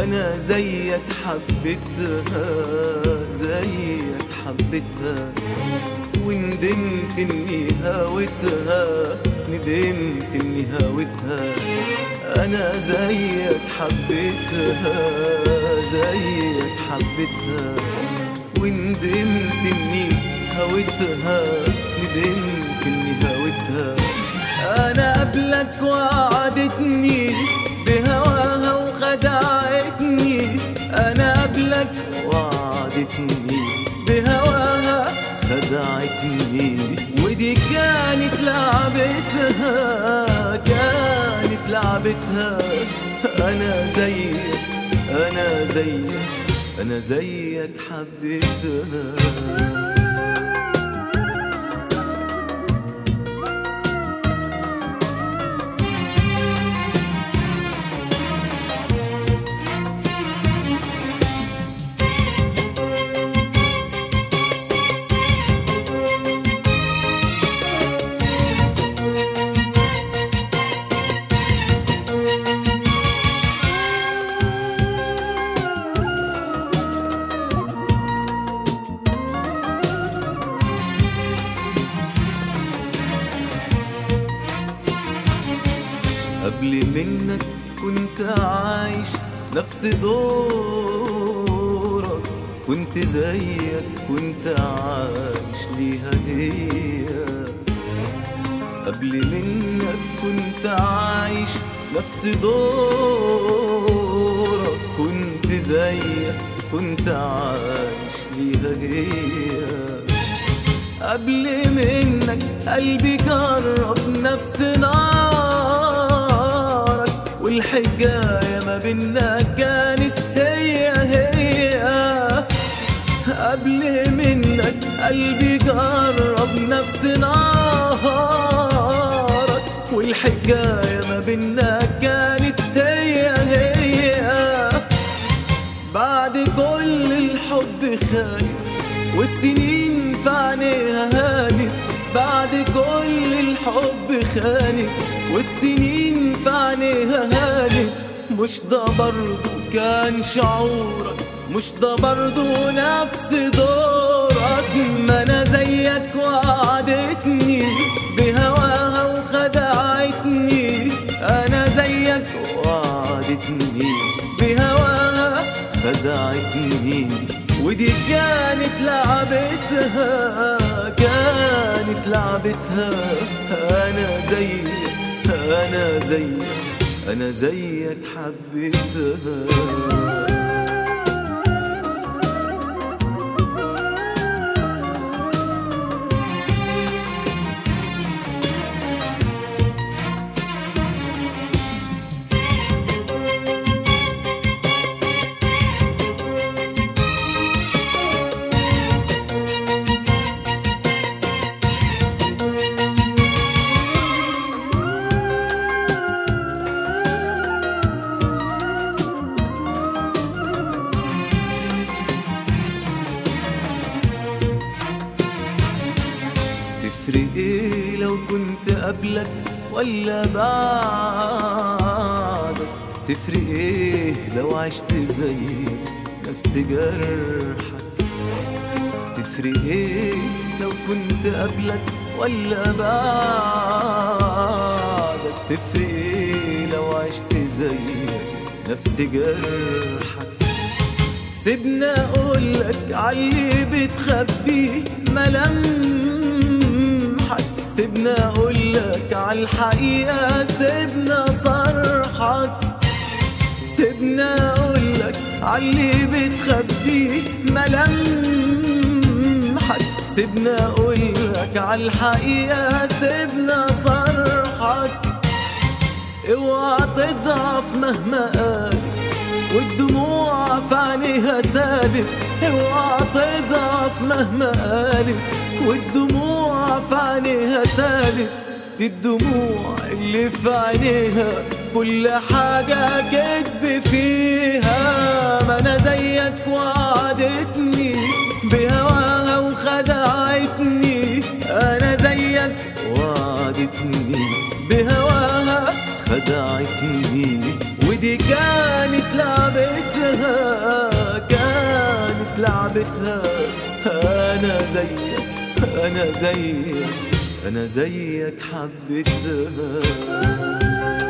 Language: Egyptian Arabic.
انا زيك حبيتها زيك حبيتها وندمت اني هاوتها ندمت اني هاوتها انا زيك حبيتها زيك حبيتها وندمت اني هاوتها ندمت اني هاوتها انا قبلك وعدتني بهواها وخدعتني انا قبلك وعدتني بهواها خدعتني ودي كانت لعبتها كانت لعبتها انا زيك انا زيك انا زيك حبيتها قبل منك كنت عايش نفس دورك كنت زيك كنت عايش ليها هي قبل منك كنت عايش نفس دورك كنت زيك كنت عايش ليها هي قبل منك قلبي جرب نفس نارك والحكاية ما بينا كانت هي هي قبل منك قلبي جرب نفس نارك والحكاية ما بينا كانت هي هي بعد كل الحب خانت والسنين في عينيها هانت بعد كل الحب خانت والسنين في عينيها هانت مش ده برضه كان شعورك مش ده برضه نفس دورك ما انا زيك وعدتني بهواها وخدعتني انا زيك وعدتني بهواها خدعتني ودي كانت لعبتها كانت لعبتها انا زيك انا زيك انا زيك حبيتها تفرق ايه لو كنت قبلك ولا بعدك تفرق ايه لو عشت زي نفس جرحك تفرق ايه لو كنت قبلك ولا بعدك تفرق ايه لو عشت زي نفس جرحك سيبنا اقولك عاللي بتخبيه ملامحك سيبنا اقولك عالحقيقة سيبنا صرحك سيبنا اقولك عاللي بتخبيه ملامحك سيبنا اقولك عالحقيقة سيبنا صرحك اوعى تضعف مهما قالت والدموع في عينيها سالت اوعى تضعف مهما قالت والدموع في عينيها سالت دي الدموع اللي في عينيها كل حاجة كذب فيها ما انا زيك وعدتني بهواها وخدعتنني انا زيك وعدتني بهواها خدعتني ودي كانت لعبتها أنا زيك أنا زيك أنا زيك حبيتها